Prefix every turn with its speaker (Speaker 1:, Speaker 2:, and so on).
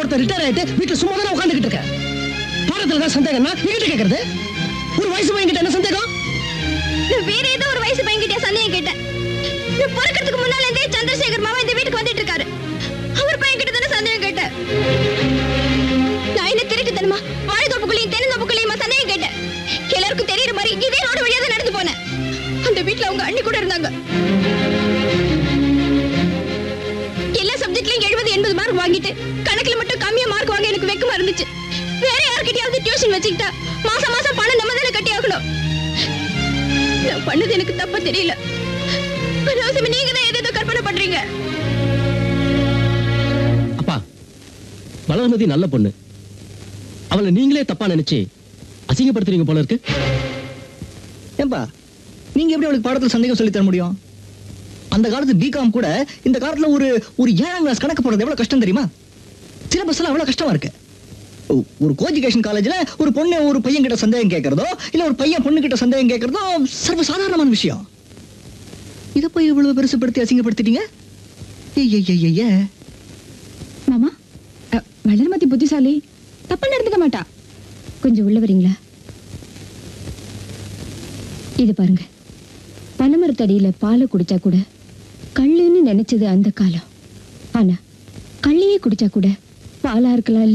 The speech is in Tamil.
Speaker 1: ஒருத்தர் ரிட்டையர் ஆயிட்டு வீட்டுல சும்மா தானே உட்காந்துக்கிட்டு இருக்க பாடத்துல தான் சந்தேகம்னா எங்கிட்ட கேக்குறது ஒரு வயசு பையன்கிட்ட என்ன சந்தேகம்
Speaker 2: நான் வேற ஏதோ ஒரு வயசு பையன்கிட்ட சந்தேகம் கேட்டேன் நான் பிறக்கிறதுக்கு முன்னால இருந்தே சந்திரசேகர் மாமா இந்த வீட்டுக்கு வந்துட்டு இருக்காரு அவர் பையன்கிட்ட தானே சந்தேகம் கேட்டேன் நான் என்ன திருட்டுத்தனமா வாழைத்தோப்புக்குள்ளேயும் தென்னந்தோப்புக்குள்ளேயுமா சந்தேகம் கேட்டேன் எல்லாருக்கும் தெரியற மாதிரி இதே ரோடு வழியா தான் நடந்து போனேன் அந்த வீட்டுல அவங்க அண்ணி கூட இருந்தாங்க எல்லா சப்ஜெக்ட்லயும் எழுபது எண்பது மார்க் வாங்கிட்டு கணக்குல மட்டும் கம்மியா மார்க் வாங்க எனக்கு வெக்கமா இருந்துச்சு வேற யார்கிட்டயாவது டியூஷன் வச்சுக்கிட்டா மாசம் மாசம் பணம் நம்ம தானே கட்டி ஆகணும் நான் பண்ணது எனக்கு தப்பா தெரியல அனாவசியமா நீங்க தான் ஏதேதோ கற்பனை பண்றீங்க
Speaker 1: அப்பா வளர்மதி நல்ல பொண்ணு அவளை நீங்களே தப்பா நினைச்சு அசிங்கப்படுத்துறீங்க போல இருக்கு
Speaker 3: ஏன்பா நீங்க எப்படி அவளுக்கு பாடத்துல சந்தேகம் சொல்லி தர முடியும் அந்த காலத்து பிகாம் கூட இந்த காலத்துல ஒரு ஒரு ஏழாம் கிளாஸ் கணக்கு போடுறது எவ்வளவு கஷ்டம் தெரியுமா சிலபஸ் எல்லாம் அவ்வளவு கஷ்டமா இருக்கு ஒ- ஒரு கோஎஜுகேஷன் காலேஜ்ல ஒரு பொண்ணு ஒரு பையன் கிட்ட சந்தேகம் கேட்கறதோ இல்ல ஒரு பையன் பொண்ணு கிட்ட சந்தேகம் கேட்கறதோ சர்வ சாதாரணமான விஷயம் இத போய் இவ்வளவு பெருசுப்படுத்தி அசிங்கப்படுத்திட்டீங்க ஏய், ஏய், ஏய், ஏய், ஏய்.
Speaker 4: மாமா அ, வளர்மதி புத்திசாலி தப்பா நடந்துக்க மாட்டா கொஞ்சம் உள்ள வரீங்களா இது பாருங்க பனைமரத்தடியில பாலை குடிச்சா கூட கள்ளுன்னு நினைச்சது அந்த காலம் ஆனா கள்ளையே குடிச்சா கூட பாலா இருக்கலாம்